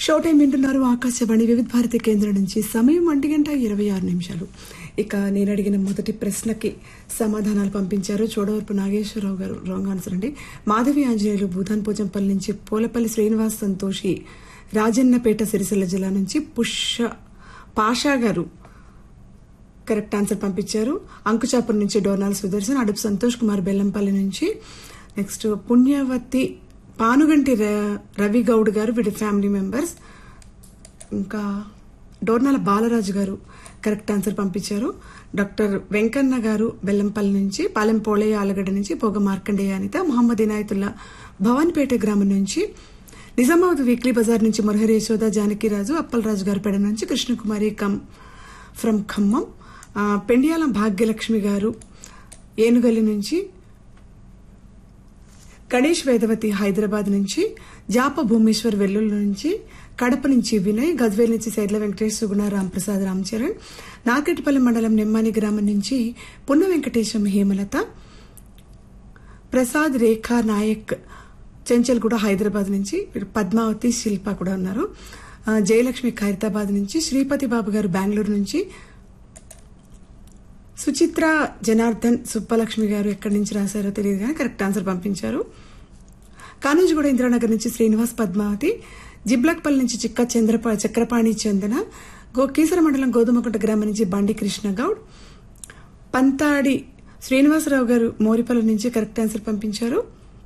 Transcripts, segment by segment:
show time వింటున్నారు ఆకాశవాణి వివిధ భారతి కేంద్రం నుంచి సమయం ఒంటి గంట ఇరవై ఆరు నిమిషాలు ఇక నేను అడిగిన మొదటి ప్రశ్నకి సమాధానాలు పంపించారు చోడవరపు నాగేశ్వరరావు గారు రాంగ్ ఆన్సర్ అండి మాధవి ఆంజనేయులు భూతాన్ పోచంపల్లి నుంచి పోలపల్లి శ్రీనివాస్ సంతోషి రాజన్నపేట సిరిసిల్ల జిల్లా నుంచి పుష్ప పాషా గారు కరెక్ట్ ఆన్సర్ పంపించారు అంకుచాపురం నుంచి డోర్నాల్ సుదర్శన్ అడుపు సంతోష్ కుమార్ బెల్లంపల్లి నుంచి నెక్స్ట్ పుణ్యవతి పానుగంటి ర- రవి గౌడ్ గారు వీడి ఫ్యామిలీ మెంబర్స్ ఇంకా డోర్నాల బాలరాజు గారు కరెక్ట్ ఆన్సర్ పంపించారు డాక్టర్ వెంకన్న గారు బెల్లంపల్లి నుంచి పాలెం పోలయ్య ఆలగడ్డ నుంచి పొగ మార్కండేయ అనిత మొహమ్మద్ ఇనాయతుల్లా భవన్పేట గ్రామం నుంచి నిజామాబాద్ వీక్లీ బజార్ నుంచి మురహరి యశోద జానకిరాజు అప్పలరాజు గారు పెడ నుంచి కృష్ణకుమారి కమ్ ఫ్రమ్ ఖమ్మం ఆ, పెండియాల భాగ్యలక్ష్మి గారు ఏనుగల్లి నుంచి గణేష్ వేదవతి హైదరాబాద్ నుంచి జాప భూమేశ్వర్ వెల్లుల్లి నుంచి కడప నుంచి వినయ్ గజ్వేల్ నుంచి సైడ్ల వెంకటేష్ సుగుణ రాంప్రసాద్ రామ్ చరణ్ నార్కెట్పల్లి మండలం నెమ్మాని గ్రామం నుంచి పున్న వెంకటేశం హేమలత ప్రసాద్ రేఖా నాయక్ చెంచల్ కూడా హైదరాబాద్ నుంచి వీరు పద్మావతి శిల్ప కూడా ఉన్నారు ఆ, జయలక్ష్మి ఖైరతాబాద్ నుంచి శ్రీపతి బాబు గారు బెంగళూరు నుంచి సుచిత్ర జనార్దన్ సుబ్బలక్ష్మి గారు ఎక్కడి నుంచి రాశారో తెలియదు కానీ కరెక్ట్ ఆన్సర్ పంపించారు కానూజిగూడ ఇంద్రానగర్ నుంచి శ్రీనివాస్ పద్మావతి జిబ్లక్పల్లి నుంచి చిక్క చంద్రప చక్రపాణి చందన గో కీసర మండలం గోధుమకుంట గ్రామం నుంచి బండి కృష్ణ గౌడ్ పంతాడి శ్రీనివాసరావు గారు మోరిపల్లి నుంచి కరెక్ట్ ఆన్సర్ పంపించారు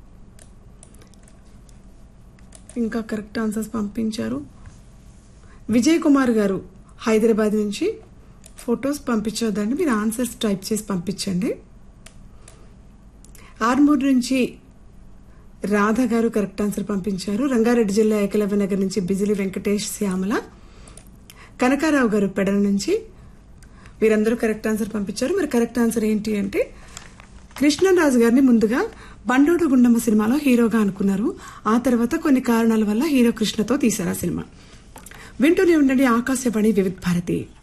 ఇంకా కరెక్ట్ ఆన్సర్స్ పంపించారు విజయ్ కుమార్ గారు హైదరాబాద్ నుంచి ఫొటోస్ పంపించొద్దండి మీరు ఆన్సర్స్ టైప్ చేసి పంపించండి ఆర్మూర్ నుంచి రాధ గారు కరెక్ట్ ఆన్సర్ పంపించారు రంగారెడ్డి జిల్లా ఏకలవ్య నగర్ నుంచి బిజిలి వెంకటేష్ శ్యామల కనకారావు గారు పెడల నుంచి వీరందరూ కరెక్ట్ ఆన్సర్ పంపించారు మరి కరెక్ట్ ఆన్సర్ ఏంటి అంటే కృష్ణరాజు గారిని ముందుగా బండోడు గుండమ్మ సినిమాలో హీరోగా అనుకున్నారు ఆ తర్వాత కొన్ని కారణాల వల్ల హీరో కృష్ణతో తీశారు ఆ సినిమా వింటూనే ఉండండి ఆకాశవాణి వివిధ భారతి